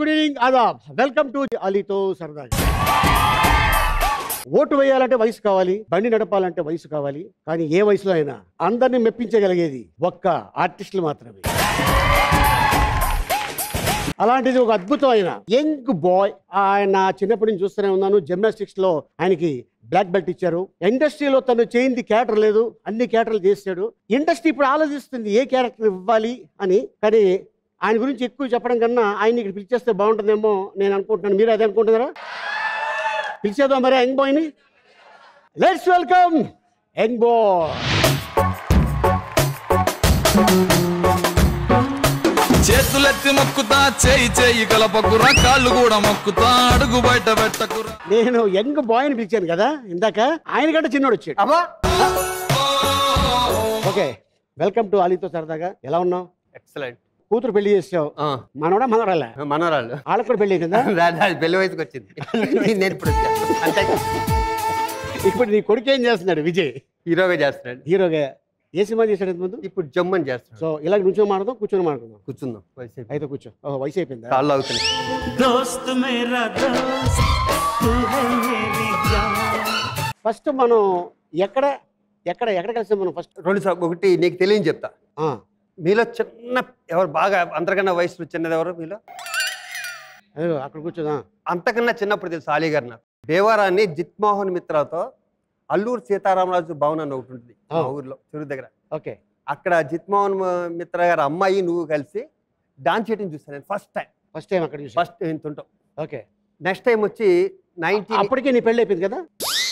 Good evening ఆదాబ్ welcome to అలీతో సరదా ఓటు వేయాలంటే వయసు కావాలి బండి నడపాలంటే వయసు కావాలి కానీ ఏ వయసులో అయినా అందరినీ మెప్పించగలిగేది ఒక్క ఆర్టిస్టులు మాత్రమే అలాంటిది ఒక అద్భుతమైన యంగ్ బాయ్ ఆయన చిన్నప్పటి నుంచి చూస్తూనే ఉన్నాను జిమ్నాస్టిక్స్ లో ఆయనకి బ్లాక్ బెల్ట్ ఇచ్చారు ఇండస్ట్రీలో తను చేయింది క్యారెక్టర్ లేదు అన్ని క్యారెక్టర్లు చేశాడు ఇండస్ట్రీ ఇప్పుడు ఆలోచిస్తుంది ఏ క్యారెక్టర్ ఇవ్వాలి అని కానీ ఆయన గురించి ఎక్కువ చెప్పడం కన్నా ఆయన ఇక్కడ పిలిచేస్తే బాగుంటుందేమో నేను అనుకుంటున్నాను మీరు అదే అనుకుంటున్నారా పిలిచేద్దాం మరి యంగ్ బాయ్ని లెట్స్ వెల్కమ్ యంగ్ బాయ్ చేతులెత్తి మొక్కుతా చేయి చేయి కలపకురా కాళ్ళు కూడా మొక్కుతా అడుగు బయట పెట్టకురా నేను యంగ్ బాయ్ని పిలిచాను కదా ఇందాక ఆయన కంటే చిన్నోడు వచ్చాడు అమ్మా ఓకే వెల్కమ్ టు అలీతో సరదాగా ఎలా ఉన్నావు ఎక్సలెంట్ కూతురు పెళ్లి చేసావు మనోడా మనవరాలే మనవరాళ్ళు వాళ్ళకి కూడా పెళ్లి కదా అది పెళ్లి వయసుకి వచ్చింది నేను ఇప్పుడు వచ్చాను. అంతే ఇప్పుడు నీ కొడుకు ఏం చేస్తున్నాడు విజయ్ హీరోగా చేస్తున్నాడు హీరోగా ఏ సినిమా చేశాడు ఇంత ముందు ఇప్పుడు జమ్మని చేస్తున్నాడు సో ఇలా నుంచో మాడదాం కూర్చొని మాడుకుందాం కూర్చుందాం వయసు అయిపోయింది. అయితే కూర్చో ఓహో వయసు అయిపోయిందా కాళ్ళు అవుతున్నాయి दोस्त मेरा दोस्त तू है मेरी जान ఫస్ట్ మనం ఎక్కడ ఎక్కడ ఎక్కడ కలిసాం మనం ఫస్ట్ రెండు సార్లు ఒకటి నీకు తెలియని చెప్తా ఆ, మీలో చిన్న ఎవరు బాగా అంతకన్నా వయసులో చిన్నది ఎవరు మీలో అయ్యో అక్కడ కూర్చోదా అంతకన్నా చిన్నప్పుడు తెలుసు అలీ గారు నాకు దేవారాన్ని జిత్మోహన్ మిత్రాతో అల్లూరు సీతారామరాజు భవన్ అని ఒకటి ఉంటుంది మా ఆ. ఊర్లో చెరువు దగ్గర ఓకే అక్కడ జిత్మోహన్ మిత్ర గారు అమ్మాయి నువ్వు కలిసి డాన్స్ చేయడం చూస్తాను నేను ఫస్ట్ టైం ఫస్ట్ టైం అక్కడ చూసా ఫస్ట్ ఇంత ఉంటాం ఓకే నెక్స్ట్ టైం వచ్చి నైన్టీన్ అప్పటికే నీ పెళ్ళి అయిపోయింది కదా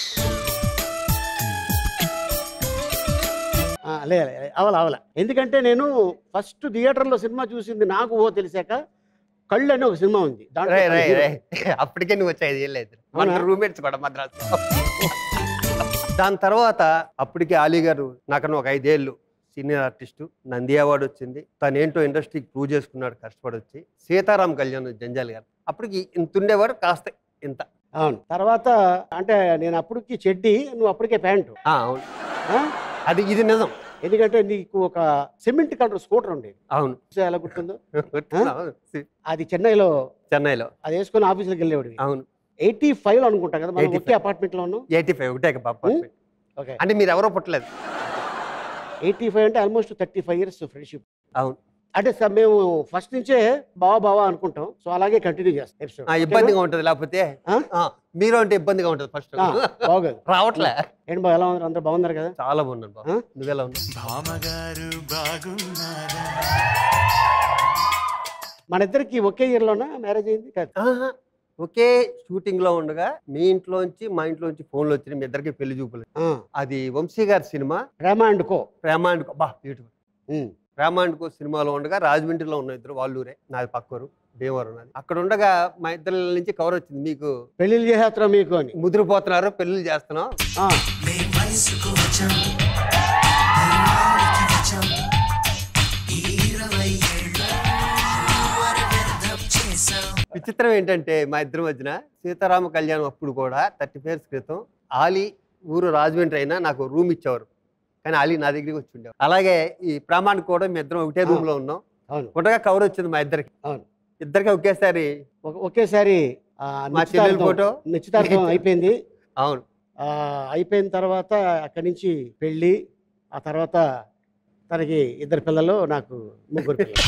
ఆ, లే లే, అవల అవల ఎందుకంటే నేను ఫస్ట్ థియేటర్లో సినిమా చూసింది నాకు ఓ తెలిసాక కళ్ళు అని ఒక సినిమా ఉంది దాంట్లో రే రే హీరో. రే అప్పటికే నువ్వు వచ్చి ఐదు ఏళ్ళు అయితే మన అవునా? రూమ్మేట్స్ కూడా మద్రాసు దాని తర్వాత అప్పటికే అలీ గారు నాకన్నా ఒక ఐదేళ్ళు సీనియర్ ఆర్టిస్టు నంది అవార్డు వచ్చింది తను ఏంటో ఇండస్ట్రీకి ప్రూవ్ చేసుకున్నాడు కష్టపడి వచ్చి సీతారాం కళ్యాణ్ జంజాల్ గారు అప్పటికి ఇంత ఉండేవారు కాస్త ఇంత అవును తర్వాత అంటే నేను అప్పటికి చెడ్డి నువ్వు అప్పటికే ప్యాంటు ఆ, అవును ఆ? అది ఇది నిజం ఎందుకంటే నీకు ఒక సిమెంట్ కలర్ స్కూటర్ ఉండేది అవును చూసావా ఎలా గుర్తుందో అవును. అది చెన్నైలో చెన్నైలో అది వేసుకొని ఆఫీసులకు వెళ్ళేవాడివి అవును ఎయిటీ ఫైవ్ లో అనుకుంటా కదా మనం 85. ఒకే అపార్ట్మెంట్ లో ఉన్నాం ఎయిటీ ఫైవ్ ఒకటే పాప ఓకే అంటే మీరు ఎవరో పుట్టలేదు ఎయిటీ ఫైవ్ అంటే almost thirty five years friendship అవును అంటే సార్ మేము ఫస్ట్ నుంచే బావా బావా అనుకుంటాం సో అలాగే కంటిన్యూ చేస్తాం ఎపిసోడ్ ఆ, ఇబ్బందిగా ఉంటుంది లేకపోతే ఆ? ఆ, మీరు అంటే ఇబ్బందిగా ఉంటుంది ఫస్ట్ బాగోదు రావట్లే ఏంటి బావ ఎలా ఉన్నారు అందరూ బాగున్నారు కదా చాలా బాగున్నాను బాబు ఆ? నువ్వెలా ఉన్నావు భామగారు బాగున్నారా మన ఇద్దరికి ఒకే ఇయర్ లోనా మ్యారేజ్ అయింది కాదు ఆహా. ఒకే షూటింగ్ లో ఉండగా మీ ఇంట్లోంచి మా ఇంట్లోంచి ఫోన్లు వచ్చినాయి మీ ఇద్దరికి పెళ్లి చూపులు ఆ, అది వంశీ గారి సినిమా Prema and co Prema and co- బా బ్యూటిఫుల్ ఉమ్, ప్రేమ అండ్ కో సినిమాలో ఉండగా రాజమండ్రిలో ఉన్న ఇద్దరు వాళ్ళూరే నాది పక్కూరు భీమవరం నాది అక్కడ ఉండగా మా ఇద్దరి నుంచి కవర్ వచ్చింది మీకు పెళ్ళిళ్ళు చేసేస్తారా మీకు అని ముదిరిపోతున్నారు పెళ్లి చేస్తున్నాం ఆ, నీ వయసుకు వచ్చాం తరువానికి వచ్చాం ఈ ఇరవై ఏళ్ళు మరి వ్యర్థం చేశాం విచిత్రం ఏంటంటే మా ఇద్దరి మధ్యన సీతారామ కళ్యాణం అప్పుడు కూడా థర్టీ ఇయర్స్ క్రితం ఆలీ ఊరు రాజమండ్రి అయినా నాకు రూమ్ ఇచ్చేవారు కానీ ఆలీ నా దగ్గరికి వచ్చి ఉండేవారు అలాగే ఈ ప్రామాణిక కూడా మీ ఇద్దరం ఒకటే రూమ్ లో ఉన్నాం అవును ఉండగా కవర్ వచ్చింది మా ఇద్దరికి అవును ఇద్దరికి ఒకేసారి ఒక- ఒకేసారి ఆ, మా చెల్లెల నిశ్చితార్థం- ఫోటో నిశ్చితార్థం అయిపోయింది అవును ఆ, అయిపోయిన తర్వాత అక్కడి నుంచి పెళ్ళి ఆ తర్వాత తనకి ఇద్దరు పిల్లలు నాకు ముగ్గురు పిల్లలు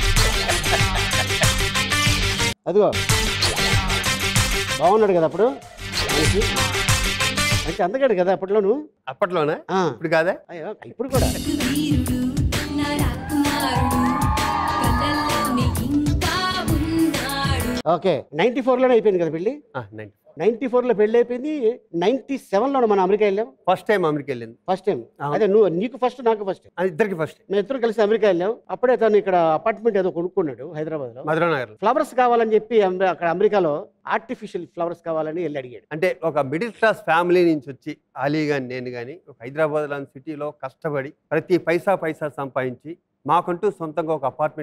అదిగో బాగున్నాడు కదా అప్పుడు మనిషి. మంచి అందగాడు కదా అప్పట్లోను అప్పట్లోనే ఆ, ఇప్పుడు కాదా అయ్యో, ఇప్పుడు కూడా వీరుడు నా రాకుమారుడు కళ్ళల్లోనే ఇంకా ఉన్నాడు ఓకే నైన్టీ ఫోర్లోనే అయిపోయింది కదా పెళ్ళి నైన్టీ ఫోర్లో పెళ్ళి అయిపోయింది నైన్టీ సెవెన్లో మనం అమెరికా వెళ్ళాం ఫస్ట్ టైం అమెరికా వెళ్ళింది ఫస్ట్ టైం అవును. అదే నువ్వు నీకు ఫస్ట్ నాకు ఫస్ట్ అది ఇద్దరికి ఫస్ట్ మేము ఇద్దరు కలిసి అమెరికా వెళ్ళాం అప్పుడే తను ఇక్కడ అపార్ట్మెంట్ ఏదో కొనుక్కున్నాడు హైదరాబాద్ లో మధురా నగర్ ఫ్లవర్స్ కావాలని చెప్పి అమె- అక్కడ అమెరికాలో ఆర్టిఫిషియల్ ఫ్లవర్స్ కావాలని వెళ్ళి అడిగాడు అంటే ఒక మిడిల్ క్లాస్ ఫ్యామిలీ నుంచి వచ్చి అలీ గాని నేను కానీ ఒక హైదరాబాద్ లాంటి సిటీలో కష్టపడి ప్రతి పైసా పైసా సంపాదించి మాకంటూ సొంతంగా ఒక అపార్ట్మెంట్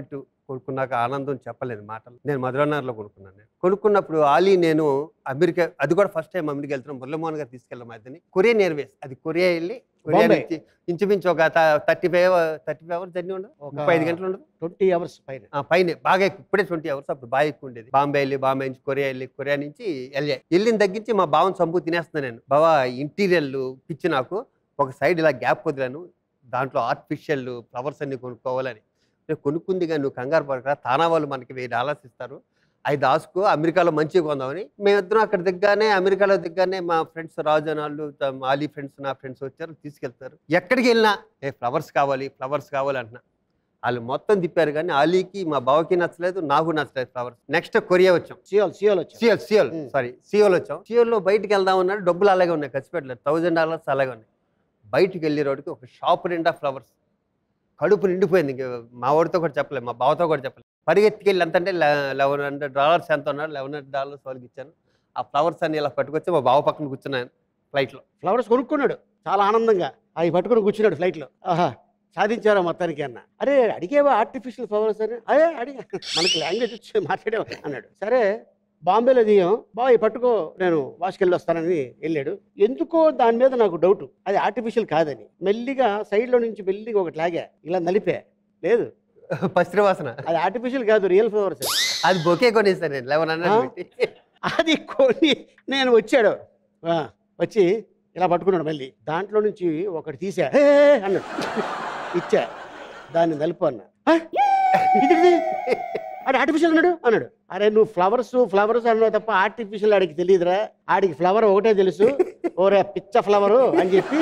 కొనుక్కున్నాక ఆనందం చెప్పలేదు మాటలు నేను మధురనగర్లో కొనుక్కున్నాను నేను కొనుక్కున్నప్పుడు ఆలీ నేను అమెరికా అది కూడా ఫస్ట్ టైం అమెరికా వెళ్తున్నాం మురళమోహన్ గారు తీసుకెళ్ళాం అతని కొరియన్ ఎయిర్వేస్ అది కొరియా వెళ్ళి కొరియా బాంబే. నుంచి ఇంచుమించు ఒక thirty five thirty five hours journey ఉండదు ఒక ముప్పై ఐదు గంటలు ఉండదు ట్వంటీ అవర్స్ పైన ఆ, పైన బాగా ఎక్కువ ఇప్పుడే ట్వంటీ అవర్స్ అప్పుడు బాగా ఎక్కువ ఉండేది బాంబే వెళ్ళి బాంబే నుంచి కొరియా వెళ్ళి కొరియా నుంచి వెళ్ళా వెళ్ళిన తగ్గించి మా బావన్ సంపు తినేస్తున్నాను నేను బావా ఇంటీరియల్ పిచ్చి నాకు ఒక సైడ్ ఇలా గ్యాప్ వదిలాను దాంట్లో ఆర్టిఫిషియల్ ఫ్లవర్స్ అన్ని కొనుక్కోవాలని నేను కొనుక్కుంది కానీ నువ్వు కంగారు పడకరా తానా వాళ్ళు మనకి వెయ్యి డాలర్స్ ఇస్తారు అవి దాచుకో అమెరికాలో మంచిగా కొందామని మేమిద్దరం అక్కడ దిగ్గానే అమెరికాలో దిగ్గానే మా ఫ్రెండ్స్ రాజు అని వాళ్ళు త- మాలీ ఫ్రెండ్స్ నా ఫ్రెండ్స్ వచ్చారు తీసుకెళ్తారు ఎక్కడికి వెళ్ళినా ఏ ఫ్లవర్స్ కావాలి ఫ్లవర్స్ కావాలి అంటున్నా వాళ్ళు మొత్తం తిప్పారు కానీ ఆలీకి మా బావకి నచ్చలేదు నాకు నచ్చలేదు ఫ్లవర్స్ నెక్స్ట్ కొరియా వచ్చాం సియోల్ సియోల్ వచ్చి Seoul Seoul Hmm. Sorry Seoul వచ్చాం సియోల్లో బయటికి వెళ్దాం అన్నారు డబ్బులు అలాగే ఉన్నాయి ఖర్చు పెట్టలేదు థౌజండ్ డాలర్స్ అలాగే ఉన్నాయి బయటికి వెళ్ళే రోడ్డుకి ఒక షాప్ నిండా ఫ్లవర్స్ కడుపు నిండిపోయింది ఇంక మా వాడితో కూడా చెప్పలేదు మా బావతో కూడా చెప్పలేదు పరిగెత్తికెళ్ళి ఎంత అంటే లెవెన్ హండ్రెడ్ డాలర్స్ ఎంత ఉన్నారు లెవెన్ హండ్రెడ్ డాలర్స్ వాళ్ళకి ఇచ్చాను ఆ ఫ్లవర్స్ అన్ని ఇలా పట్టుకొచ్చి మా బావ పక్కన కూర్చున్నాను ఫ్లైట్లో ఫ్లవర్స్ కొనుక్కున్నాడు చాలా ఆనందంగా అవి పట్టుకుని కూర్చున్నాడు ఫ్లైట్లో ఆహా సాధించారా మొత్తానికి అన్న అరే అడిగేవా ఆర్టిఫిషియల్ ఫ్లవర్స్ అని అదే అడిగా మనకి లాంగ్వేజ్ వచ్చి మాట్లాడే అన్నాడు సరే బాంబేలో దిగాం బాయ్ పట్టుకో నేను వాష్కి వెళ్ళి వస్తానని వెళ్ళాడు ఎందుకో దాని మీద నాకు డౌట్ అది ఆర్టిఫిషియల్ కాదని మెల్లిగా సైడ్లో నుంచి మెల్లిగా ఒకటి లాగా ఇలా నలిపా లేదు పసిరి వాసన అది ఆర్టిఫిషియల్ కాదు రియల్ ఫ్లవర్స్ అది బొకే కొనేస్తాను నేను లెవెన్ ఆ? హండ్రెడ్ పెట్టి అది కొని నేను వచ్చాడు ఆ, వచ్చి ఇలా పట్టుకున్నాడు మళ్ళీ దాంట్లో నుంచి ఒకటి తీసా "ఏ, ఏ, ఏ" అన్నాడు ఇచ్చా దాన్ని నలుపు అన్నా "ఆ? ఇదేంటిది? అది ఆర్టిఫిషియల్ అన్నాడు అన్నాడు అరే నువ్వు ఫ్లవర్స్ ఫ్లవర్స్ అన్నావు తప్ప ఆర్టిఫిషియల్ ఆడికి తెలియదురా ఆడికి ఫ్లవర్ ఒకటే తెలుసు ఓరే పిచ్చ ఫ్లవరు అని చెప్పి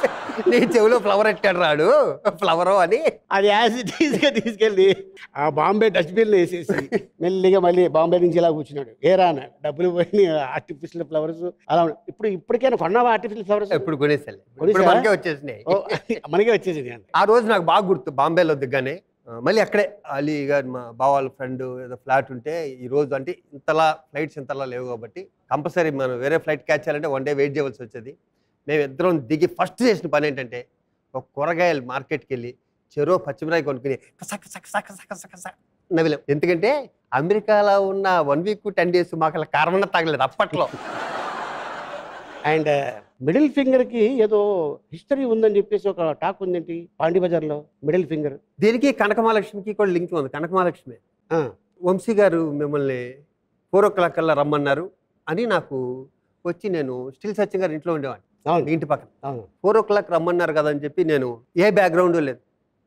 నీ చెవిలో ఫ్లవర్ ఎట్టాడు రాడు ఫ్లవరు అని అది యాసిడ్ తీసుగా తీసుకెళ్ళి ఆ బాంబే డస్ట్బిన్ వేసేసి మెల్లిగా మళ్ళీ బాంబే నుంచి ఇలా కూర్చున్నాడు ఏరా అన్నాడు డబ్బులు పోయి ఆర్టిఫిషియల్ ఫ్లవర్స్ అలా ఉన్నాయి. ఇప్పుడు ఇప్పటికైనా కొన్నావా ఆర్టిఫిషియల్ ఫ్లవర్స్ ఎప్పుడు కొనేసాలి ఇప్పుడు కొనేసావా? మనకే వచ్చేసినాయి ఓ, మనకే వచ్చేసింది అంత ఆ రోజు నాకు బాగా గుర్తు బాంబేలో దిగ్గానే ఆ, మళ్ళీ అక్కడే అలీ గారు మా బావాళ్ళ ఫ్రెండ్ ఏదో ఫ్లాట్ ఉంటే ఈ రోజు అంటే ఇంతలా ఫ్లైట్స్ ఇంతలా లేవు కాబట్టి కంపల్సరీ మనం వేరే ఫ్లైట్ క్యాచ్ చేయాలంటే వన్ డే వెయిట్ చేయవలసి వచ్చేది మేము ఇద్దరం దిగి ఫస్ట్ చేసిన పని ఏంటంటే ఒక కూరగాయలు మార్కెట్కి వెళ్ళి చెరో పచ్చిమిరాయి కొనుక్కుని కస కస కస కస కస కస నవిలాం ఎందుకంటే అమెరికాలో ఉన్న వన్ వీక్ టెన్ డేస్ మాకు అలా కారణం తగలేదు అప్పట్లో అండ్ మిడిల్ ఫింగర్ కి ఏదో హిస్టరీ ఉందని చెప్పేసి ఒక టాక్ ఉందేంటి పాండి బజార్లో మిడిల్ ఫింగర్ దీనికి కనకమహాలక్ష్మికి కూడా లింక్ ఉంది కనకమహాలక్ష్మి వంశీ గారు మిమ్మల్ని ఫోర్ ఓ క్లాక్ కల్లా రమ్మన్నారు అని నాకు వచ్చి నేను స్టిల్ సత్యం గారి ఇంట్లో ఉండేవాడిని అవును మీ ఇంటి పక్కన అవును ఫోర్ ఓ క్లాక్ రమ్మన్నారు కదా అని చెప్పి నేను ఏ బ్యాక్గ్రౌండ్ లేదు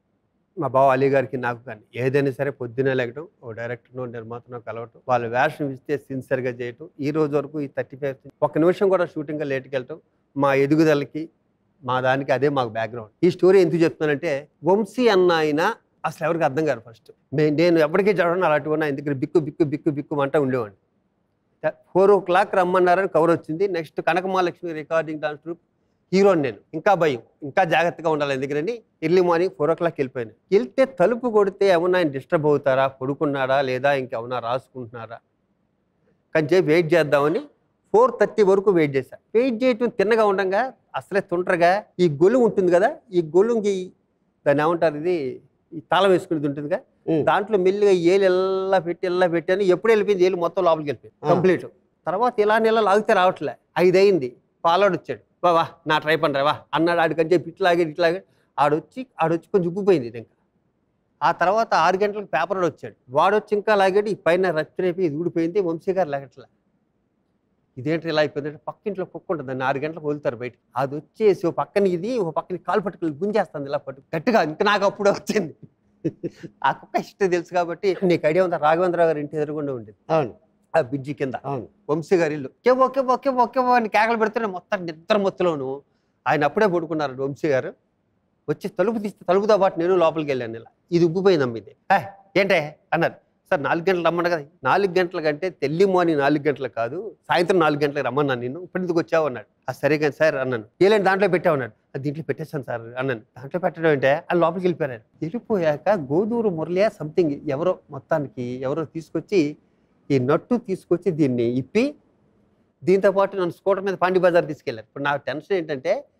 మా బావ అలీ గారికి నాకు కానీ ఏదైనా సరే పొద్దున్నే లేకటం ఓ డైరెక్టర్నో నిర్మాతనో కలవటం వాళ్ళ వేషం ఇస్తే సిన్సియర్గా చేయటం ఈ రోజు వరకు ఈ థర్టీ ఫైవ్ ఒక నిమిషం కూడా షూటింగ్గా లేట్కి వెళ్ళటం మా ఎదుగుదలకి మా దానికి అదే మాకు బ్యాక్గ్రౌండ్ ఈ స్టోరీ ఎందుకు చెప్తున్నానంటే వంశీ అన్న ఆయన అసలు ఎవరికి అర్థం కాదు ఫస్ట్ నేను ఎవరికీ చదవను అలాంటి ఉన్నా ఎందుకంటే బిక్కు బిక్కు బిక్కు బిక్కు అంటూ ఉండేవాడిని ఫోర్ ఓ క్లాక్ రమ్మన్నారని కవర్ వచ్చింది next Kanakamahalakshmi recording dance group హీరోని నేను ఇంకా భయం ఇంకా జాగ్రత్తగా ఉండాలి ఎందుకని early morning four o'clock వెళ్ళిపోయాను వెళ్తే తలుపు కొడితే ఏమన్నా ఆయన డిస్టర్బ్ అవుతారా పడుకున్నాడా లేదా ఇంకేమన్నా రాసుకుంటున్నారా కానీ చెప్పి వెయిట్ చేద్దామని ఫోర్ థర్టీ వరకు వెయిట్ చేశా వెయిట్ చేయటం తిన్నగా ఉండగా అసలే తుంటరగా ఈ గొలుగు ఉంటుంది కదా ఈ గొలుంగి దాన్ని ఏమంటారు ఇది ఈ తాళం వేసుకునేది ఉంటుందిగా ఉమ్. దాంట్లో మెల్లిగా ఏలు ఎల్లా పెట్టి ఎల్లా పెట్టాను ఎప్పుడు వెళ్ళిపోయింది ఏలు మొత్తం లోపలికి వెళ్ళిపోయింది ఆ. కంప్లీట్ తర్వాత ఇలా నెల లాగితే రావట్లే ఐదు అయింది పాలాడు వచ్చాడు వా వా నా ట్రై పని వా అన్నాడు ఆడికని చెప్పి ఇట్లాగే ఇట్లాగే ఆడొచ్చి ఆడొచ్చి కొంచెం ఉబ్బిపోయింది ఇది ఇంకా ఆ తర్వాత ఆరు గంటలకు పేపర్ వచ్చాడు వాడొచ్చి ఇంకా లాగాడు ఈ పైన రచ్చిరేపి ఇది ఊడిపోయింది వంశీ గారు లాగట్లే ఇదేంటి ఇలా అయిపోయింది అంటే పక్కింట్లో కుక్క ఉంటుంది దాన్ని ఆరు గంటలకు వదులుతారు బయట అది వచ్చేసి ఓ పక్కన ఇది ఒక పక్కన కాలు పట్టుకుని గుంజేస్తుంది ఇలా పట్టు గట్టిగా ఇంకా నాకు అప్పుడు వచ్చింది ఆ కుక్క ఇష్టం తెలుసు కాబట్టి నీకు ఐడియా ఉందా రాఘవేంద్రరావు గారి ఇంటి ఎదురుగుండా ఉండేది అవును ఆ బ్రిడ్జి కింద అవును వంశీ గారి ఇల్లు కేవో కేవో కేవో కేవో అని కేకలు పెడుతూనే మొత్తం నిద్ర మొత్తులోను ఆయన అప్పుడే పడుకున్నారు వంశీ గారు వచ్చి తలుపు తీస్తే తలుపుతో పాటు నేను లోపలికి వెళ్ళాను ఇలా ఇది ఉబ్బిపోయిందమ్మ ఇది "ఏ, ఏంటే అన్నారు సార్ నాలుగు గంటలు రమ్మన్నా కదా నాలుగు గంటల కంటే తెల్లి మార్నింగ్ నాలుగు గంటలకు కాదు సాయంత్రం నాలుగు గంటలకు రమ్మన్నాను నేను ఇప్పుడు ఎందుకు వచ్చావు అన్నాడు ఆ సరే కానీ సార్ అన్నాను ఏలేంటి దాంట్లో పెట్టావు అన్నాడు "అది దీంట్లో పెట్టేస్తాను సార్ అన్నాను దాంట్లో పెట్టడం అంటే ఆ లోపలికి వెళ్ళిపోయారు వెళ్ళిపోయాక గోదూరు మురళియా సంథింగ్ ఎవరో మొత్తానికి ఎవరో తీసుకొచ్చి ఈ నట్టు తీసుకొచ్చి దీన్ని ఇప్పి దీంతో పాటు నన్ను స్కూటర్ మీద పాండి బజార్ తీసుకెళ్ళారు ఇప్పుడు నా టెన్షన్ ఏంటంటే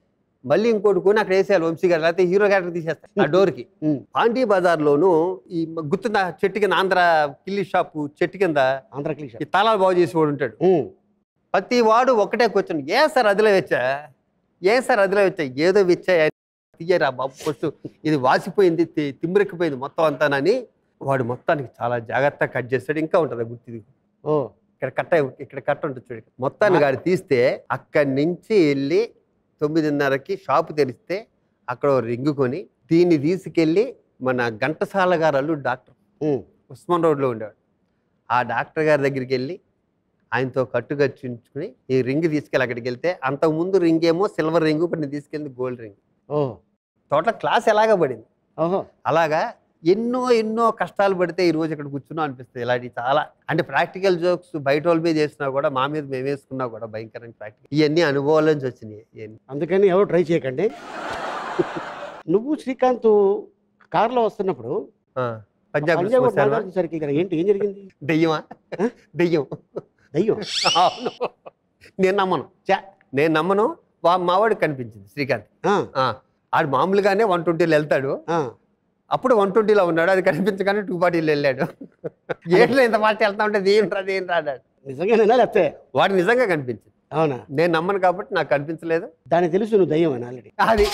మళ్ళీ ఇంకోటి కొని అక్కడ వేసేయాలి వంశీ గారు లేకపోతే హీరో క్యారెక్టర్ తీసేస్తారు ఆ డోర్కి ఉమ్. పాండీ బజార్లోను ఈ గుర్తుందా చెట్టు కింద ఆంధ్ర కిల్లి షాపు చెట్టు కింద ఆంధ్ర క్లిష ఈ తాళాలు బాగు చేసేవాడు ఉంటాడు ప్రతి వాడు ఒకటే కూర్చొని ఏ సార్ అదిలో వచ్చా ఏ సార్ అదిలో వచ్చా ఏదో వచ్చా తీయరా బాబు ఫస్ట్ ఇది వాసిపోయింది తి- తిమ్మిరెక్కిపోయింది మొత్తం అంతానని వాడు మొత్తానికి చాలా జాగ్రత్తగా కట్ చేస్తాడు ఇంకా ఉంటుంది ఆ గుర్తు ఇది ఓ ఇక్కడ కట్ట ఇక్కడ కట్ట ఉంటుంది చూడు మొత్తాన్ని గాడి తీస్తే అక్కడి నుంచి వెళ్ళి తొమ్మిదిన్నరకి షాపు తెరిస్తే అక్కడ ఓ రింగు కొని దీన్ని తీసుకెళ్ళి మన ఘంటసాల గారు అల్లుడు డాక్టర్ ఉమ్. ఉస్మాన్ రోడ్లో ఉండేవాడు ఆ డాక్టర్ గారి దగ్గరికి వెళ్ళి ఆయనతో కట్టుగచ్చుకుని ఈ రింగ్ తీసుకెళ్ళి అక్కడికి వెళ్తే అంతకుముందు రింగ్ ఏమో సిల్వర్ రింగ్ ఇప్పుడు నేను తీసుకెళ్ళి గోల్డ్ రింగ్ ఓ టోటల్ క్లాస్ ఎలాగ పడింది ఓహో అలాగా ఎన్నో ఎన్నో కష్టాలు పడితే ఈ రోజు ఇక్కడ కూర్చున్నాం అనిపిస్తుంది ఇలాంటి చాలా అంటే ప్రాక్టికల్ జోక్స్ బయట వాళ్ళ మీద చేసినా కూడా మా మీద మేము వేసుకున్నా కూడా భయంకరమైన ప్రాక్టికల్ ఇవన్నీ అనుభవాల నుంచి వచ్చినాయి ఇవన్నీ అందుకని ఎవరు ట్రై చేయకండి నువ్వు శ్రీకాంత్ కారులో వస్తున్నప్పుడు ఆ, పంజాబ్ పంజాబ్ శ్మశానం. నాగార్జున సర్కిల్ దగ్గర ఏంటి ఏం జరిగింది దెయ్యమా దెయ్యం దయ్యం అవును నేను నమ్మను చా. నేను నమ్మను వా- మావాడికి కనిపించింది శ్రీకాంత్ ఆ, ఆ, ఆడు మామూలుగానే వన్ ట్వంటీలో వెళ్తాడు ఆ. అప్పుడు వన్ ట్వంటీలో ఉన్నాడు అది కనిపించగానే టూ ఫార్టీలో వెళ్ళాడు ఏంట్లో ఇంత ఫాస్ట్ వెళ్తా ఉంటే దేని రా దేని రా అన్నాడు నిజంగానేనా లేకపోతే వాడు నిజంగా కనిపించింది అవునా నేను నమ్మను కాబట్టి నాకు కనిపించలేదు దానికి తెలుసు నువ్వు దయ్యం అని ఆల్రెడీ అది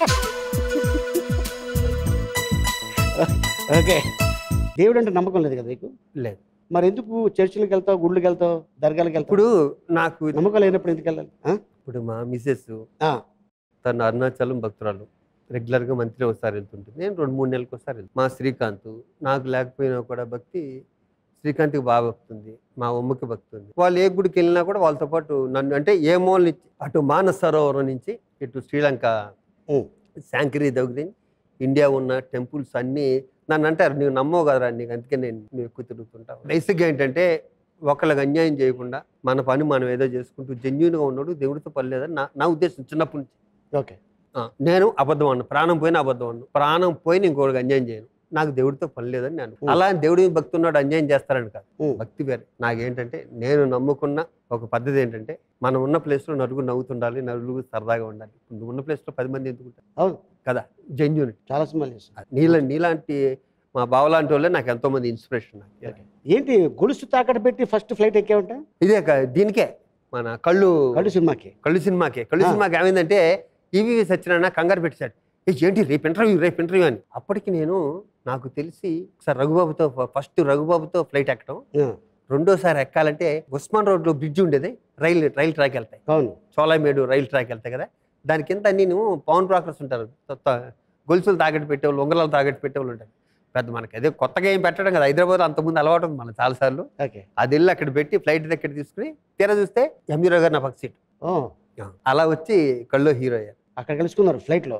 ఓకే దేవుడు అంటే నమ్మకం లేదు కదా నీకు లేదు మరి ఎందుకు చర్చిలకు వెళ్తావు గుళ్ళకి వెళ్తావు దర్గాలకు వెళ్తావు ఇప్పుడు నాకు నమ్మకం లేనప్పుడు ఎందుకు వెళ్ళాలి ఆ? ఇప్పుడు మా మిసెస్ ఆ, తను అరుణాచలం భక్తురాలు రెగ్యులర్గా మంత్లీ ఒకసారి వెళ్తుంటుంది నేను రెండు మూడు నెలలకు ఒకసారి వెళ్తాను మా శ్రీకాంత్ నాకు లేకపోయినా కూడా భక్తి శ్రీకాంత్కి బాగా భక్తుంది మా అమ్మకి భక్తి ఉంది వాళ్ళు ఏ గుడికి వెళ్ళినా కూడా వాళ్ళతో పాటు నన్ను అంటే ఏ మూల నుంచి అటు మానస సరోవరం నుంచి ఇటు శ్రీలంక ఉం. శాంకరీ దగ్గర ఇండియా ఉన్న టెంపుల్స్ అన్నీ నన్ను అంటారు నువ్వు నమ్మవు కదరా నీకు అందుకే నేను నువ్వు ఎక్కువ తిరుగుతుంటావు బేసిక్గా ఏంటంటే ఒకళ్ళకి అన్యాయం చేయకుండా మన పని మనం ఏదో చేసుకుంటూ జెన్యున్గా ఉన్నాడు దేవుడితో పని లేదని నా నా ఉద్దేశం చిన్నప్పటి నుంచి ఓకే ఆ, నేను అబద్ధం అన్న ప్రాణం పోయిన అబద్ధం అన్న ప్రాణం పోయిన ఇంకోటికి అన్యాయం చేయను నాకు దేవుడితో పని లేదని నేను ఉం. అలా అని దేవుడి మీద భక్తి ఉన్నాడు అన్యాయం చేస్తారని కాదు ఉం. భక్తి వేరే నాకేంటంటే నేను నమ్ముకున్న ఒక పద్ధతి ఏంటంటే మనం ఉన్న ప్లేస్లో నలుగురు నవ్వుతుండాలి నలుగురు సరదాగా ఉండాలి ఇప్పుడు నువ్వు ఉన్న ప్లేస్లో పది మంది ఎందుకు ఉంటారు అవును కదా జెన్యున్ చాలా సినిమాలు చేస్తాను నీల నీలాంటి మా బావలాంటి వాళ్ళే నాకు ఎంతో మంది ఇన్స్పిరేషన్ నాకు ఏంటి గొలుసు తాకట్టు పెట్టి ఫస్ట్ ఫ్లైట్ ఎక్కావంట ఇదే క- దీనికే మన కళ్ళు కళ్ళు సినిమాకి కళ్ళు సినిమాకే కళ్ళు ఆ. సినిమాకి ఏమైందంటే ఈవీవి సత్యనారాయణ కంగారు పెట్టాడు ఏ ఏంటి రేపు ఇంటర్వ్యూ రేపు ఇంటర్వ్యూ అని అప్పటికి నేను నాకు తెలిసి ఒకసారి రఘుబాబుతో ఫస్ట్ రఘుబాబుతో ఫ్లైట్ ఎక్కడం ఆ, రెండోసారి ఎక్కాలంటే ఉస్మాన్ రోడ్లో బ్రిడ్జ్ ఉండేది రైల్ రైల్ ట్రాక్ వెళ్తాయి అవును చోలామేడు రైల్ ట్రాక్ వెళ్తాయి కదా దాని కింద నేను పవన్ బ్రోకర్స్ ఉంటారు కొత్త గొలుసులు తాగట్టు పెట్టేవాళ్ళు ఉంగరాలు తాగట్టు పెట్టేవాళ్ళు ఉంటారు పెద్ద మనకి అదే కొత్తగా ఏం పెట్టడం కదా హైదరాబాద్ అంతకుముందు అలవాటు ఉంది మన చాలాసార్లు ఓకే అది వెళ్ళి అక్కడ పెట్టి ఫ్లైట్ దగ్గర తీసుకుని తీరా చూస్తే ఎంఈరో గారు నా పక్క సీట్ ఓ అలా వచ్చి కళ్ళు హీరో అయ్యారు అక్కడ కలుసుకున్నారు ఫ్లైట్లో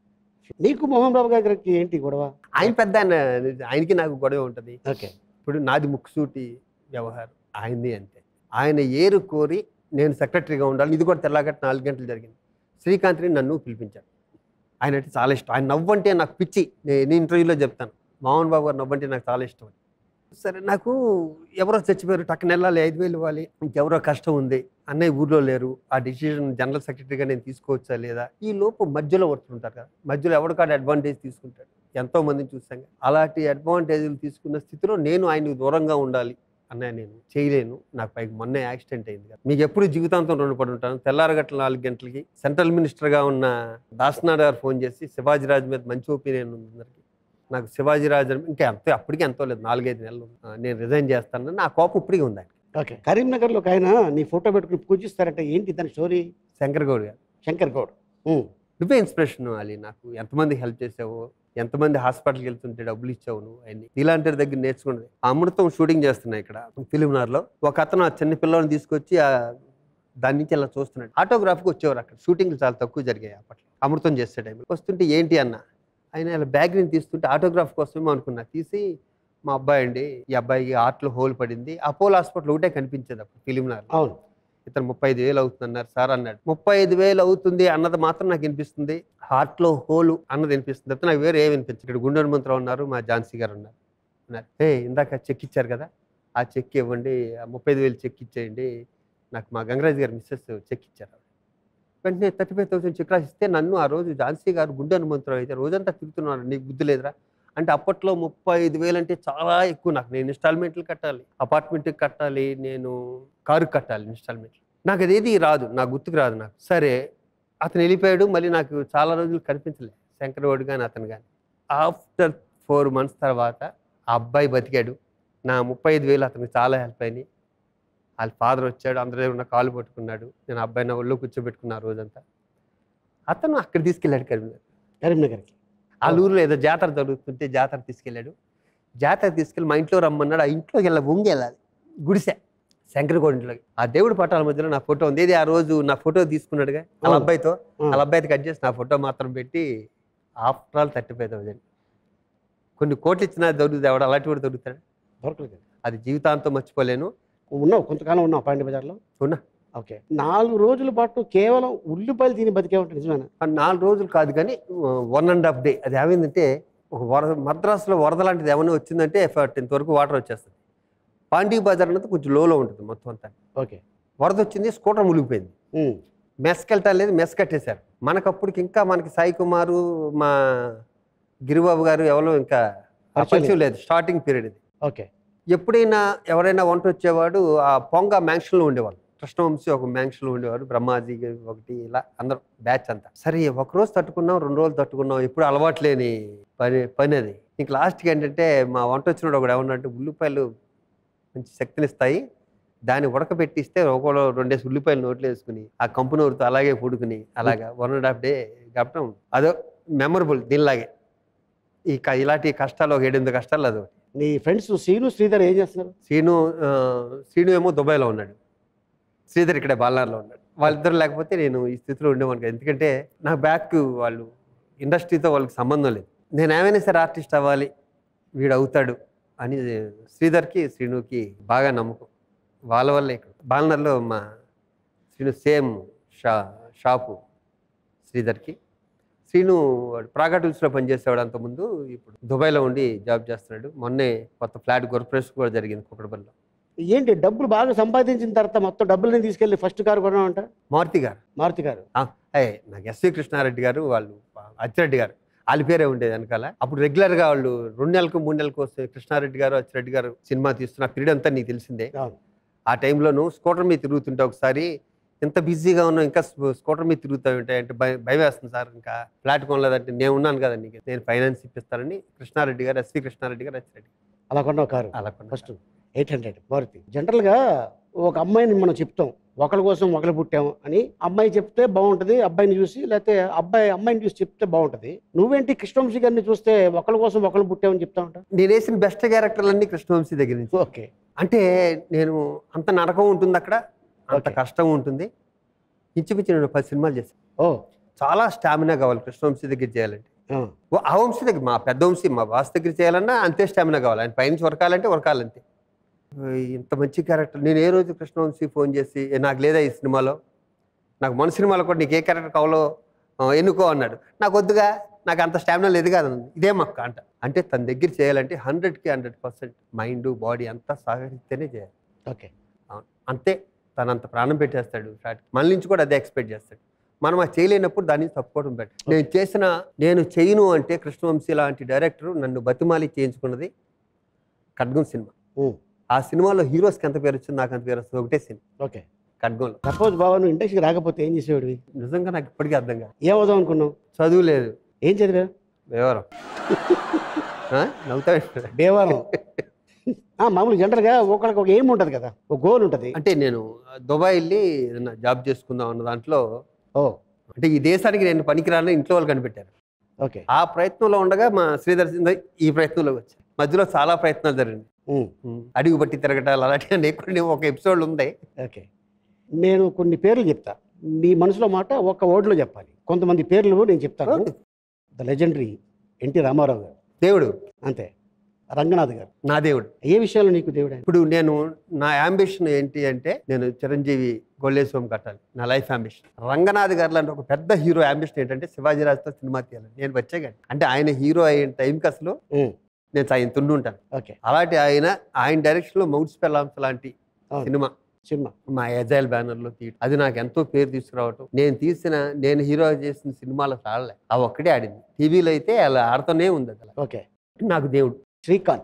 నీకు మోహన్ బాబు గారికి ఏంటి గొడవ ఆయన పెద్ద ఆయన ఆయనకి నాకు గొడవ ఉంటుంది ఓకే ఇప్పుడు నాది ముక్కుసూటి వ్యవహారం ఆయనది అంతే ఆయన ఏరు కోరి నేను సెక్రటరీగా ఉండాలి ఇది కూడా తెల్లగట్ట నాలుగు గంటలు జరిగింది శ్రీకాంత్ని నన్ను పిలిపించాడు ఆయన అంటే చాలా ఇష్టం ఆయన నవ్వంటే నాకు పిచ్చి నేను ఇంటర్వ్యూలో చెప్తాను మోహన్ బాబు గారు నవ్వంటే నాకు చాలా ఇష్టం సరే నాకు ఎవరో చచ్చిపోయారు టక్కన వెళ్ళాలి ఐదు వేలు ఇవ్వాలి ఇంకెవరో కష్టం ఉంది అన్నయ్య ఊర్లో లేరు ఆ డిసిజన్ జనరల్ సెక్రటరీగా నేను తీసుకోవచ్చా లేదా ఈ లోపు మధ్యలో వస్తుంటారు కదా మధ్యలో ఎవరికాడు అడ్వాంటేజ్ తీసుకుంటాడు ఎంతో మందిని చూసాం కదా. అలాంటి అడ్వాంటేజ్లు తీసుకున్న స్థితిలో నేను ఆయనకు దూరంగా ఉండాలి అన్నయ్య నేను చేయలేను నాకు పైకి మొన్న యాక్సిడెంట్ అయింది కదా మీకు ఎప్పుడు జీవితాంతం రుణపడి ఉంటాను తెల్లారగట్ల నాలుగు గంటలకి సెంట్రల్ మినిస్టర్గా ఉన్న దాసనాథ్ గారు ఫోన్ చేసి శివాజీరాజ్ మీద మంచి ఒపీనియన్ ఉంది అందరికి నాకు శివాజీరాజ్ అని- ఇంకా ఎంతో అప్పటికి ఎంతో లేదు నాలుగైదు నెలలు ఉంది. ఆ, నేను రిజైన్ చేస్తాను నా కోపం ఇప్పటికీ ఉంది ఆయన ఓకే కరీంనగర్లో ఒక ఆయన నీ ఫోటో పెట్టుకుని పూజిస్తారంటే ఏంటి దాని స్టోరీ శంకర్ గౌడ్ గారు శంకర్ గౌడ్ ఉమ్, నువ్వే ఇన్స్పిరేషన్ అలీ నాకు ఎంతమంది హెల్ప్ చేసావు ఎంతమంది హాస్పిటల్కి వెళ్తుంటే డబ్బులు ఇచ్చావు నువ్వు అన్ని ఇలాంటి వారి దగ్గర నేర్చుకున్నది ఆ అమృతం షూటింగ్ చేస్తున్నాయి ఇక్కడ ఫిలింనార్లో ఒక అతను ఆ చిన్న పిల్లల్ని తీసుకొచ్చి ఆ దాని నుంచి అలా చూస్తున్నాడు ఆటోగ్రాఫ్కి వచ్చేవారు అక్కడ షూటింగ్లు చాలా తక్కువ జరిగాయి అప్పట్లో అమృతం చేసే టైంలో వస్తుంటే ఏంటి అన్న ఆయన ఇలా బ్యాగ్ని తీస్తుంటే ఆటోగ్రాఫ్ కోసమేమో అనుకున్నా తీసి మా అబ్బాయి అండి ఈ అబ్బాయికి ఆర్ట్లో హోల్ పడింది అపోలో హాస్పిటల్ ఒకటే కనిపించేది అప్పుడు ఫిలింనార్లో అవును ఇతను ముప్పై ఐదు వేలు అవుతుంది అన్నారు సార్ అన్నాడు ముప్పై ఐదు వేలు అవుతుంది అన్నది మాత్రం నాకు వినిపిస్తుంది హార్ట్ లో హోలు అన్నది వినిపిస్తుంది తప్పితే నాకు వేరే ఏమి వినిపించింది ఇక్కడ గుండె హనుమంతరావు ఉన్నారు మా ఝాన్సీ గారు ఉన్నారు అన్నారు ఏ ఇందాక చెక్ ఇచ్చారు కదా ఆ చెక్ ఇవ్వండి ఆ ముప్పై ఐదు వేలు చెక్ ఇచ్చేయండి నాకు మా గంగరాజు గారు మిస్సెస్ చెక్ ఇచ్చారు వెంటనే థర్టీ ఫైవ్ థౌసండ్ చెక్ రాసిస్తే నన్ను ఆ రోజు ఝాన్సీ గారు గుండె హనుమంతరావు అయితే రోజంతా తిరుగుతున్నాడు నీకు బుద్ధి లేదురా అంటే అప్పట్లో ముప్పై ఐదు వేలు అంటే చాలా ఎక్కువ నాకు నేను ఇన్స్టాల్మెంట్లు కట్టాలి అపార్ట్మెంట్కి కట్టాలి నేను కారు కట్టాలి ఇన్స్టాల్మెంట్లు నాకు అదేది రాదు నాకు గుర్తుకు రాదు నాకు సరే అతను వెళ్ళిపోయాడు మళ్ళీ నాకు చాలా రోజులు కనిపించలేదు శంకరవాడు కానీ అతను కానీ ఆఫ్టర్ ఫోర్ మంత్స్ తర్వాత ఆ అబ్బాయి బతికాడు నా ముప్పై ఐదు వేలు అతనికి చాలా హెల్ప్ అయినాయి వాళ్ళ ఫాదర్ వచ్చాడు అందరి దగ్గర ఉన్న కాలు పట్టుకున్నాడు నేను ఆ అబ్బాయిని ఒళ్ళో కూర్చోబెట్టుకున్నా ఆ రోజంతా అతను అక్కడ తీసుకెళ్ళాడు కరీంనగర్ కరీంనగర్కి ఆ ఊరిలో ఏదో జాతర జరుగుతుంటే జాతర తీసుకెళ్ళాడు జాతర తీసుకెళ్ళి మా ఇంట్లో రమ్మన్నాడు ఆ ఇంట్లోకి వెళ్ళి వంగి వెళ్ళాలి గుడిసె శంకరగోడ ఇంట్లోకి ఆ దేవుడి పటాల మధ్యలో నా ఫోటో ఉంది ఏది ఆ రోజు నా ఫోటో తీసుకున్నాడుగా వాళ్ళ అవును. అబ్బాయితో ఆ. వాళ్ళ అబ్బాయితో కట్ చేసి నా ఫోటో మాత్రం పెట్టి after all thirty five thousand కొన్ని కోట్లు ఇచ్చినా దొరుకుతుంది ఎవడు అలాంటి కూడా దొరుకుతాడు దొరకలేదు అది జీవితాంతం మర్చిపోలేను ఉన్నావు కొంతకాలం ఉన్నావు పాండ్య బజార్లో ఉన్నా. ఓకే నాలుగు రోజుల పాటు కేవలం ఉల్లిపాయలు తిని బతికే ఉంటుంది నిజమేనా ఆ నాలుగు రోజులు కాదు కానీ వన్ అండ్ హాఫ్ డే అది ఏమైందంటే ఒక వరద మద్రాసులో వరద లాంటిది ఏమైనా వచ్చిందంటే టెన్త్ వరకు వాటర్ వచ్చేస్తుంది పాండీ బజార్ అనేది కొంచెం లోలో ఉంటుంది మొత్తం అంతా ఓకే వరద వచ్చింది స్కూటర్ మునిగిపోయింది ఉమ్. మెస్కి వెళ్ళటం లేదు మెస్ కట్టేశారు మనకప్పటికి ఇంకా మనకి సాయి కుమారు మా గిరిబాబు గారు ఎవరో ఇంకా ఆ పరిచయం పరిచయం లేదు స్టార్టింగ్ పీరియడ్ ఇది ఓకే ఎప్పుడైనా ఎవరైనా వంట వచ్చేవాడు ఆ పొంగ మ్యాంక్షన్లో ఉండేవాళ్ళు కృష్ణవంశీ ఒక మ్యాంక్షన్లో ఉండేవాడు బ్రహ్మాజీ ఒకటి ఇలా అందరూ బ్యాచ్ అంతా సరే ఒక రోజు తట్టుకున్నాం రెండు రోజులు తట్టుకున్నాం ఎప్పుడు అలవాటు లేని పని పని అది ఇంక లాస్ట్కి ఏంటంటే మా వంట వచ్చినప్పుడు ఒకడు ఏమన్నంటే ఉల్లిపాయలు మంచి శక్తినిస్తాయి దాన్ని ఉడకబెట్టిస్తే ఒకళ్ళు రెండేసి ఉల్లిపాయలు నోట్లో వేసుకుని ఆ కంపు నోరుతో అలాగే పుడుకుని అలాగా వన్ అండ్ హాఫ్ డే గడపడం అదో మెమరబుల్ దీనిలాగే ఈ క- ఇలాంటి కష్టాలు ఒక ఏడెనిమిది కష్టాలు అది ఒకటి. నీ ఫ్రెండ్స్ శ్రీను శ్రీధర్ ఏం చేస్తున్నారు శ్రీను ఆ, శ్రీను ఏమో దుబాయ్లో ఉన్నాడు శ్రీధర్ ఇక్కడే బాల్నార్లో ఉన్నాడు వాళ్ళిద్దరు లేకపోతే నేను ఈ స్థితిలో ఉండేవాను కాదు. ఎందుకంటే నా బ్యాక్ వాళ్ళు ఇండస్ట్రీతో వాళ్ళకి సంబంధం లేదు నేను ఏమైనా సరే ఆర్టిస్ట్ అవ్వాలి వీడు అవుతాడు అని శ్రీధర్కి శ్రీనుకి బాగా నమ్మకం వాళ్ళ వల్లే ఇక్కడ బాల్నర్లో మా శ్రీను సేమ్ షా షాపు శ్రీధర్కి శ్రీను వాడు ప్రాగా టూల్స్లో పనిచేసేవాడు అంతకుముందు ఇప్పుడు దుబాయ్లో ఉండి జాబ్ చేస్తున్నాడు మొన్నే కొత్త ఫ్లాట్ గొర్ప్రెస్ కూడా జరిగింది కుక్కడపల్లిలో ఏంటి డబ్బులు బాగా సంపాదించిన తర్వాత మొత్తం డబ్బులని తీసుకెళ్ళి ఫస్ట్ కారు కొన్నామంట మారుతి గారు మారుతి గారు ఆ, ఏ నాకు ఎస్వి కృష్ణారెడ్డి గారు వాళ్ళు అచ్చిరెడ్డి గారు వాళ్ళ పేరే ఉండేది వెనకాల అప్పుడు రెగ్యులర్గా వాళ్ళు రెండు నెలలకు మూడు నెలలకు వస్తే కృష్ణారెడ్డి గారు అచ్చిరెడ్డి గారు సినిమా తీస్తున్న పీరియడ్ అంతా నీకు తెలిసిందే అవును. ఆ టైంలో నువ్వు స్కూటర్ మీద తిరుగుతుంటే ఒకసారి ఎంత బిజీగా ఉన్నావు ఇంకా స్కూ- స్కూటర్ మీద తిరుగుతావు ఏంటి అంటే భయ భయం వేస్తుంది సార్ ఇంకా ఫ్లాట్ కొనలేదంటే నేను ఉన్నాను కదా నీకు నేను ఫైనాన్స్ ఇప్పిస్తానని కృష్ణారెడ్డి గారు ఎస్వి కృష్ణారెడ్డి గారు అచ్చిరెడ్డి అలా కొన్నావు కారు అలా కొన్నారు. ఫస్ట్ ఎయిట్ హండ్రెడ్ మారుతి జనరల్గా ఒక అమ్మాయిని మనం చెప్తాం ఒకరి కోసం ఒకరు పుట్టాం అని అమ్మాయి చెప్తే బాగుంటుంది అబ్బాయిని చూసి లేకపోతే అబ్బాయి అమ్మాయిని చూసి చెప్తే బాగుంటుంది నువ్వేంటి కృష్ణవంశీ గారిని చూస్తే ఒకరి కోసం ఒకరు పుట్టామని చెప్తా ఉంటా నేను వేసిన బెస్ట్ క్యారెక్టర్లన్నీ కృష్ణవంశీ దగ్గర నుంచి ఓకే అంటే నేను అంత నరకం ఉంటుంది అక్కడ అంత Okay. కష్టం ఉంటుంది ఇంచుమించు నేను పది సినిమాలు చేశాను ఓ చాలా స్టామినా కావాలి కృష్ణవంశీ దగ్గర చేయాలంటే ఆ, ఓ, ఆ వంశీ దగ్గర మా పెద్ద వంశీ మా బాస్ దగ్గర చేయాలన్నా అంతే స్టామినా కావాలి ఆయన పైనుంచి ఉరకాలంటే ఉరకాలంతే ఓ, ఇంత మంచి క్యారెక్టర్ నేను ఏ రోజు కృష్ణవంశీ ఫోన్ చేసి "ఏ, నాకు లేదా ఈ సినిమాలో నాకు మన సినిమాలో కూడా నీకు ఏ క్యారెక్టర్ కావాలో ఆ, ఎన్నుకో అన్నాడు నాకు వద్దుగా నాకు అంత స్టామినా లేదు కాదు ఇదే మక్క అంట అంటే తన దగ్గర చేయాలంటే హండ్రెడ్కి హండ్రెడ్ పర్సెంట్ మైండ్ బాడీ అంతా సహకరిస్తేనే చేయాలి ఓకే అవును. అంతే తనంత ప్రాణం పెట్టేస్తాడు షాట్కి మన నుంచి కూడా అదే ఎక్స్పెక్ట్ చేస్తాడు మనం అది చేయలేనప్పుడు దాన్ని తప్పుకోవడం బెటర్ నేను చేసిన నేను చేయను అంటే కృష్ణవంశీ లాంటి డైరెక్టర్ నన్ను బతిమాలి చేయించుకున్నది ఖడ్గం సినిమా ఉమ్, ఆ సినిమాలో హీరోస్కి ఎంత పేరు వచ్చింది నాకు అంత పేరు వస్తుంది ఒకటే సినిమా ఓకే ఖడ్గంలో సపోజ్ బాబా నువ్వు ఇండస్ట్రీకి రాకపోతే ఏం చేసేవాడివి నిజంగా నాకు ఇప్పటికీ అర్థం కాదు ఏమవుదాం అనుకున్నావు చదువు లేదు ఏం చదివా వివరం నవ్వుతా దేవాలయం ఆ, మామూలు జనరల్గా ఒకరికి ఒక ఏం ఉంటుంది కదా ఒక గోల్ ఉంటుంది అంటే నేను దుబాయ్ వెళ్ళి ఏదైనా జాబ్ చేసుకుందాం అన్న దాంట్లో ఓ అంటే ఈ దేశానికి నేను పనికిరాని ఇంట్లో వాళ్ళు కనిపెట్టారు ఓకే ఆ ప్రయత్నంలో ఉండగా మా శ్రీధర్ సింధ ఈ ప్రయత్నంలో వచ్చాయి మధ్యలో చాలా ప్రయత్నాలు జరిగింది ఉమ్, అడుగు బట్టి తిరగటాలు అలాంటివి కొన్ని ఒక ఎపిసోడ్ ఉంది ఓకే నేను కొన్ని పేర్లు చెప్తా నీ మనసులో మాట ఒక వర్డ్లో చెప్పాలి కొంతమంది పేర్లు నేను చెప్తాను ద లెజెండరీ ఎన్టీ రామారావు గారు దేవుడు అంతే రంగనాథ్ గారు నా దేవుడు ఏ విషయాలు నీకు దేవుడు ఆయన? ఇప్పుడు నేను నా అంబిషన్ ఏంటి అంటే నేను చిరంజీవి గొల్లేశ్వం కట్టాలి నా లైఫ్ అంబిషన్ రంగనాథ్ గారు లాంటి ఒక పెద్ద హీరో అంబిషన్ ఏంటంటే శివాజీరాజుతో సినిమా తీయాలి నేను వచ్చే కానీ అంటే ఆయన హీరో అయిన టైంకి అసలు ఉమ్, నేను ఆయన తుండి ఉంటాను ఓకే అలాంటి ఆయన ఆయన డైరెక్షన్లో మౌట్స్ పెళ్ళాంస్ లాంటి అవును. సినిమా సినిమా మా ఎజైల్ బ్యానర్లో తీయటం అది నాకు ఎంతో పేరు తీసుకురావటం నేను తీసిన నేను హీరో చేసిన సినిమాలకు ఆడలే ఆ ఒక్కటే ఆడింది టీవీలో అయితే అలా ఆడుతూనే ఉంది అది అలా ఓకే నాకు దేవుడు శ్రీకాంత్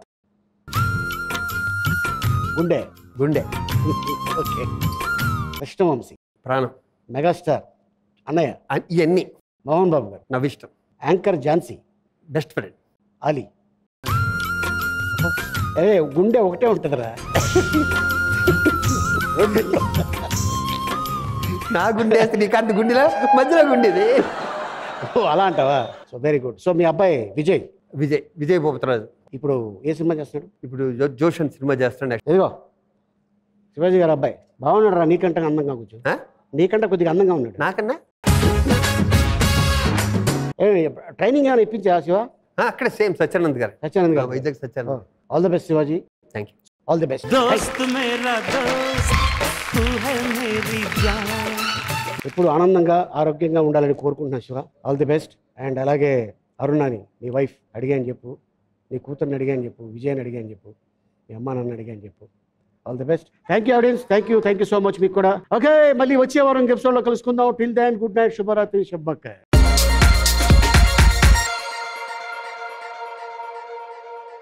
గుండె గుండె ఓకే కృష్ణవంశీ ప్రాణం మెగాస్టార్ అన్నయ్య అ- ఇవన్నీ మోహన్ బాబు గారు నవ్విష్టం anchor Jhansi best friend Ali ఏ గుండె ఒకటే ఉంటుందిరా నా గుండె వేస్తే నీకు అంత గుండెలా మధ్యలో గుండెది ఓ, అలా అంటావా సో వెరీ గుడ్ సో మీ అబ్బాయి విజయ్ విజయ్ విజయ్ భూపతిరాజు ఇప్పుడు ఏ సినిమా చేస్తున్నాడు ఇప్పుడు జో- జోషన్ సినిమా చేస్తాడు నెక్స్ట్ ఇదిగో శివాజీ గారు అబ్బాయి బాగున్నాడు రా నీకంటే అందంగా కూర్చో ఆ? నీకంటే కొద్దిగా అందంగా ఉన్నాడు నాకన్నా ఏ ట్రైనింగ్ ఏమైనా ఇప్పించా శివ ఆ, అక్కడ సేమ్ సత్యానంద్ గారు సత్యానంద్ ఆ, garu Vizag Satyanand all the best Shivaji thank you all the best दोस्त मेरा दोस्त तू है मेरी जान ఎప్పుడు ఆనందంగా ఆరోగ్యంగా ఉండాలని కోరుకుంటున్నాను Shiva all the best and అలాగే అరుణాని నీ వైఫ్ అడిగాని చెప్పు నీ కూతుర్ని అడిగాని చెప్పు విజయాన్ని అడిగాని చెప్పు మీ అమ్మా నాన్న అడిగాని చెప్పు all the best thank you audience thank you thank you so much మీకు కూడా ఓకే మళ్ళీ వచ్చే వారం ఎపిసోడ్లో కలుసుకుందాం టిల్ దాన్ గుడ్ నైట్ శుభరాత్రి శుభక్క